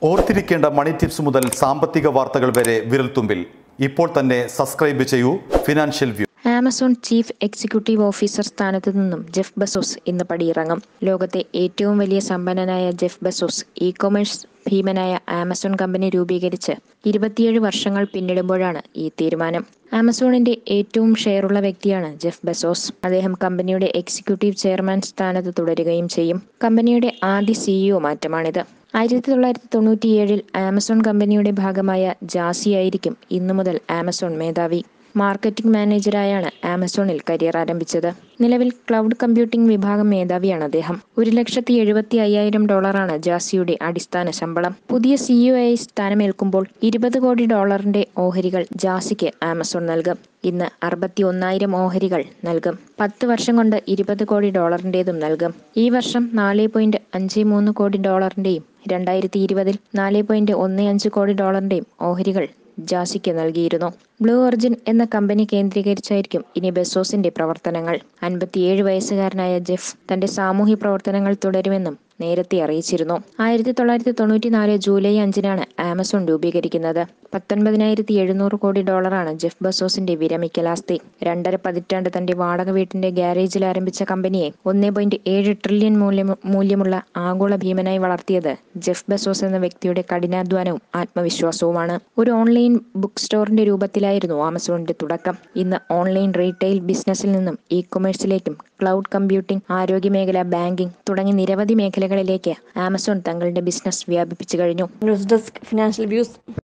ഓർത്തിരിക്കേണ്ട മണി ടിപ്സ് മുതൽ സാമ്പത്തിക വാർത്തകൾ വരെ വിരൽത്തുമ്പിൽ ഇപ്പോൾ തന്നെ സബ്സ്ക്രൈബ് ചെയ്യൂ financial view Amazon chief executive officer സ്ഥാനത്തു നിന്നും ജെഫ് ബസോസ് ഇന്ന് പടിയിറങ്ങും ലോകത്തെ ഏറ്റവും വലിയ സമ്പന്നനായ ജെഫ് ബസോസ് ഇ കൊമേഴ്സ് ഭീമനായ ആമസോൺ കമ്പനി രൂപീകരിച്ച് ഇരുപത്തിയേഴ് വർഷങ്ങൾ പിന്നിടുമ്പോഴാണ് ഈ തീരുമാനം ആമസോണിന്റെ ഏറ്റവും ഷെയറുള്ള വ്യക്തിയാണ് ജെഫ് ബസോസ് അദ്ദേഹം കമ്പനിയുടെ എക്സിക്യൂട്ടീവ് ചെയർമാൻ സ്ഥാനത്ത് തുടരുകയും ചെയ്യും കമ്പനിയുടെ ആദ്യ സിഇഒ മാറ്റമാണിത് ആയിരത്തി തൊള്ളായിരത്തി തൊണ്ണൂറ്റിയേഴിൽ ആമസോൺ കമ്പനിയുടെ ഭാഗമായ ജാസിയായിരിക്കും ഇന്നു മുതൽ ആമസോൺ മേധാവി മാർക്കറ്റിംഗ് മാനേജരായാണ് ആമസോണിൽ കരിയർ ആരംഭിച്ചത് നിലവിൽ ക്ലൗഡ് കമ്പ്യൂട്ടിംഗ് വിഭാഗം മേധാവിയാണ് അദ്ദേഹം ഒരു ലക്ഷത്തി എഴുപത്തി അയ്യായിരം ഡോളറാണ് ജാസിയുടെ അടിസ്ഥാന ശമ്പളം പുതിയ സിഇഒ ആയി സ്ഥാനമേൽക്കുമ്പോൾ ഇരുപത് കോടി ഡോളറിന്റെ ഓഹരികൾ ജാസിക്ക് ആമസോൺ നൽകും ഇന്ന് അറുപത്തി ഒന്നായിരം ഓഹരികൾ നൽകും പത്ത് വർഷം കൊണ്ട് ഇരുപത് കോടി ഡോളറിന്റേതും നൽകും ഈ വർഷം നാല് പോയിന്റ് അഞ്ച് മൂന്ന് കോടി ഡോളറിന്റെയും രണ്ടായിരത്തി ഇരുപതിൽ നാല് പോയിന്റ് ഒന്ന് അഞ്ച് കോടി ഡോളറിന്റെയും ഓഹരികൾ ജാസിക്ക് നൽകിയിരുന്നു ബ്ലൂ ഒറിജിൻ എന്ന കമ്പനി കേന്ദ്രീകരിച്ചായിരിക്കും ഇനി ബെസോസിന്റെ പ്രവർത്തനങ്ങൾ അൻപത്തിയേഴ് വയസ്സുകാരനായ ജെഫ് തന്റെ സാമൂഹ്യ പ്രവർത്തനങ്ങൾ തുടരുമെന്നും നേരത്തെ അറിയിച്ചിരുന്നു ആയിരത്തി തൊള്ളായിരത്തി തൊണ്ണൂറ്റിനാല് ജൂലൈ അഞ്ചിനാണ് ആമസോൺ രൂപീകരിക്കുന്നത് പത്തൊൻപതിനായിരത്തി എഴുന്നൂറ് കോടി ഡോളറാണ് ജെഫ് ബസോസിന്റെ വിരമിക്കൽ ആസ്തി രണ്ടര പതിറ്റാണ്ട് തന്റെ വാടക വീട്ടിന്റെ ഗ്യാരേജിൽ ആരംഭിച്ച കമ്പനിയെ ഒന്നേ പോയിന്റ് ഏഴ് ട്രില്യൺ മൂല്യം മൂല്യമുള്ള ആഗോള ഭീമനായി വളർത്തിയത് ജെഫ് ബസോസ് എന്ന വ്യക്തിയുടെ കഠിനാധ്വാനവും ആത്മവിശ്വാസവുമാണ് ഒരു ഓൺലൈൻ ബുക്ക് സ്റ്റോറിന്റെ രൂപത്തിലായിരുന്നു ആമസോണിന്റെ തുടക്കം ഇന്ന് ഓൺലൈൻ റീറ്റെയിൽ ബിസിനസ്സിൽ നിന്നും ഇ കൊമേഴ്സിലേക്കും ക്ലൗഡ് കമ്പ്യൂട്ടിംഗ് ആരോഗ്യമേഖല ബാങ്കിംഗ് തുടങ്ങി നിരവധി മേഖലകളിലേക്ക് ആമസോൺ തങ്ങളുടെ ബിസിനസ് വ്യാപിപ്പിച്ചു കഴിഞ്ഞു ന്യൂസ് ഡെസ്ക് ഫിനാൻഷ്യൽ വ്യൂസ്